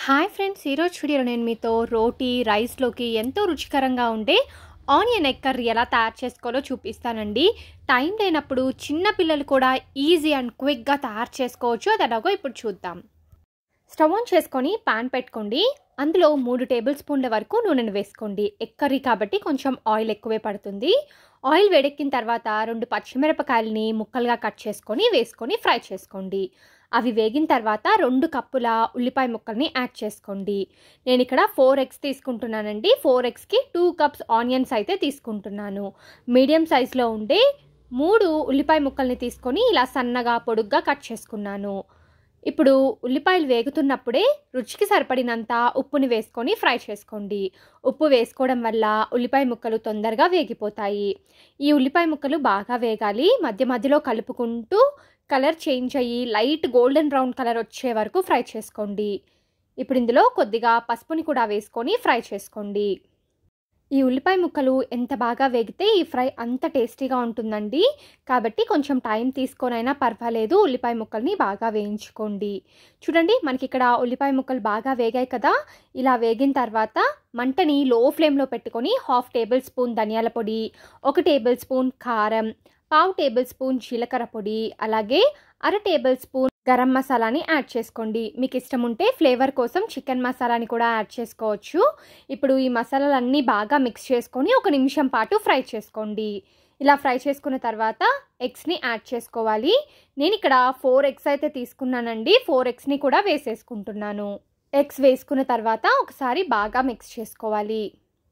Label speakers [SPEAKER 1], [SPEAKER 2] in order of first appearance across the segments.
[SPEAKER 1] hi friends ఈరోజు వీడియోలో నేను మీతో రోటీ రైస్లోకి ఎంతో రుచికరంగా ఉండే ఆనియన్ ఎగ్ కర్రీ ఎలా తయారు చేసుకోవాలో చూపిస్తానండి టైం లేనప్పుడు చిన్న పిల్లలు కూడా ఈజీ అండ్ క్విక్గా తయారు చేసుకోవచ్చు అది ఎలాగో ఇప్పుడు చూద్దాం స్టవ్ ఆన్ చేసుకొని పాన్ పెట్టుకోండి అందులో మూడు టేబుల్ స్పూన్ల వరకు నూనెను వేసుకోండి ఎగ్ కర్రీ కాబట్టి కొంచెం ఆయిల్ ఎక్కువే పడుతుంది ఆయిల్ వేడెక్కిన తర్వాత రెండు పచ్చిమిరపకాయలని ముక్కలుగా కట్ చేసుకొని వేసుకొని ఫ్రై చేసుకోండి అవి వేగిన తర్వాత రెండు కప్పుల ఉల్లిపాయ ముక్కల్ని యాడ్ చేసుకోండి నేను ఇక్కడ ఫోర్ ఎగ్స్ తీసుకుంటున్నానండి ఫోర్ ఎగ్స్కి టూ కప్స్ ఆనియన్స్ అయితే తీసుకుంటున్నాను మీడియం సైజులో ఉండే మూడు ఉల్లిపాయ ముక్కల్ని తీసుకొని ఇలా సన్నగా పొడుగ్గా కట్ చేసుకున్నాను ఇప్పుడు ఉల్లిపాయలు వేగుతున్నప్పుడే రుచికి సరిపడినంత ఉప్పుని వేసుకొని ఫ్రై చేసుకోండి ఉప్పు వేసుకోవడం వల్ల ఉల్లిపాయ ముక్కలు తొందరగా వేగిపోతాయి ఈ ఉల్లిపాయ ముక్కలు బాగా వేగాలి మధ్య మధ్యలో కలుపుకుంటూ కలర్ చేంజ్ అయ్యి లైట్ గోల్డెన్ బ్రౌన్ కలర్ వచ్చే వరకు ఫ్రై చేసుకోండి ఇప్పుడు ఇందులో కొద్దిగా పసుపుని కూడా వేసుకొని ఫ్రై చేసుకోండి ఈ ఉల్లిపాయ ముక్కలు ఎంత బాగా వేగితే ఈ ఫ్రై అంత టేస్టీగా ఉంటుందండి కాబట్టి కొంచెం టైం తీసుకొనైనా పర్వాలేదు ఉల్లిపాయ ముక్కల్ని బాగా వేయించుకోండి చూడండి మనకి ఇక్కడ ఉల్లిపాయ ముక్కలు బాగా వేగాయి కదా ఇలా వేగిన తర్వాత మంటని లో ఫ్లేమ్లో పెట్టుకొని హాఫ్ టేబుల్ స్పూన్ ధనియాల పొడి ఒక టేబుల్ స్పూన్ కారం పావు టేబుల్ స్పూన్ జీలకర్ర పొడి అలాగే అర టేబుల్ స్పూన్ గరం మసాలాని యాడ్ చేసుకోండి మీకు ఇష్టం ఉంటే ఫ్లేవర్ కోసం చికెన్ మసాలాని కూడా యాడ్ చేసుకోవచ్చు ఇప్పుడు ఈ మసాలాలన్నీ బాగా మిక్స్ చేసుకొని ఒక నిమిషం పాటు ఫ్రై చేసుకోండి ఇలా ఫ్రై చేసుకున్న తర్వాత ఎగ్స్ని యాడ్ చేసుకోవాలి నేను ఇక్కడ ఫోర్ ఎగ్స్ అయితే తీసుకున్నానండి ఫోర్ ఎగ్స్ని కూడా వేసేసుకుంటున్నాను ఎగ్స్ వేసుకున్న తర్వాత ఒకసారి బాగా మిక్స్ చేసుకోవాలి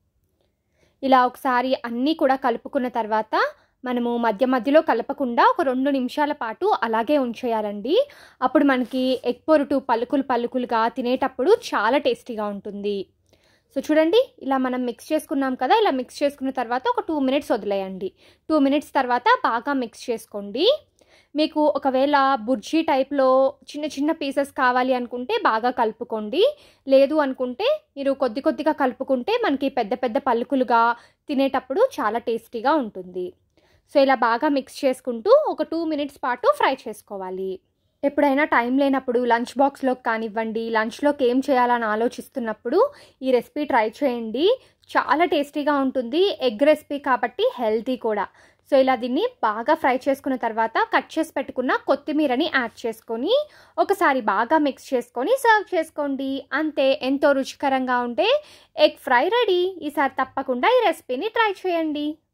[SPEAKER 1] ఇలా ఒకసారి అన్నీ కూడా కలుపుకున్న తర్వాత మనము మధ్య మధ్యలో కలపకుండా ఒక రెండు నిమిషాల పాటు అలాగే ఉంచేయాలండి అప్పుడు మనకి ఎగ్ పొరుటు పలుకులు పలుకులుగా తినేటప్పుడు చాలా టేస్టీగా ఉంటుంది సో చూడండి ఇలా మనం మిక్స్ చేసుకున్నాం కదా ఇలా మిక్స్ చేసుకున్న తర్వాత ఒక టూ మినిట్స్ వదిలేయండి టూ మినిట్స్ తర్వాత బాగా మిక్స్ చేసుకోండి మీకు ఒకవేళ బుర్జీ టైప్లో చిన్న చిన్న పీసెస్ కావాలి అనుకుంటే బాగా కలుపుకోండి లేదు అనుకుంటే మీరు కొద్ది కొద్దిగా కలుపుకుంటే మనకి పెద్ద పెద్ద పలుకులుగా తినేటప్పుడు చాలా టేస్టీగా ఉంటుంది సో ఇలా బాగా మిక్స్ చేసుకుంటూ ఒక టూ మినిట్స్ పాటు ఫ్రై చేసుకోవాలి ఎప్పుడైనా టైం లేనప్పుడు లంచ్ బాక్స్లోకి కానివ్వండి లంచ్లోకి ఏం చేయాలని ఆలోచిస్తున్నప్పుడు ఈ రెసిపీ ట్రై చేయండి చాలా టేస్టీగా ఉంటుంది ఎగ్ రెసిపీ కాబట్టి హెల్తీ కూడా సో ఇలా దీన్ని బాగా ఫ్రై చేసుకున్న తర్వాత కట్ చేసి పెట్టుకున్న కొత్తిమీరని యాడ్ చేసుకొని ఒకసారి బాగా మిక్స్ చేసుకొని సర్వ్ చేసుకోండి అంతే ఎంతో రుచికరంగా ఉంటే ఎగ్ ఫ్రై రెడీ ఈసారి తప్పకుండా ఈ రెసిపీని ట్రై చేయండి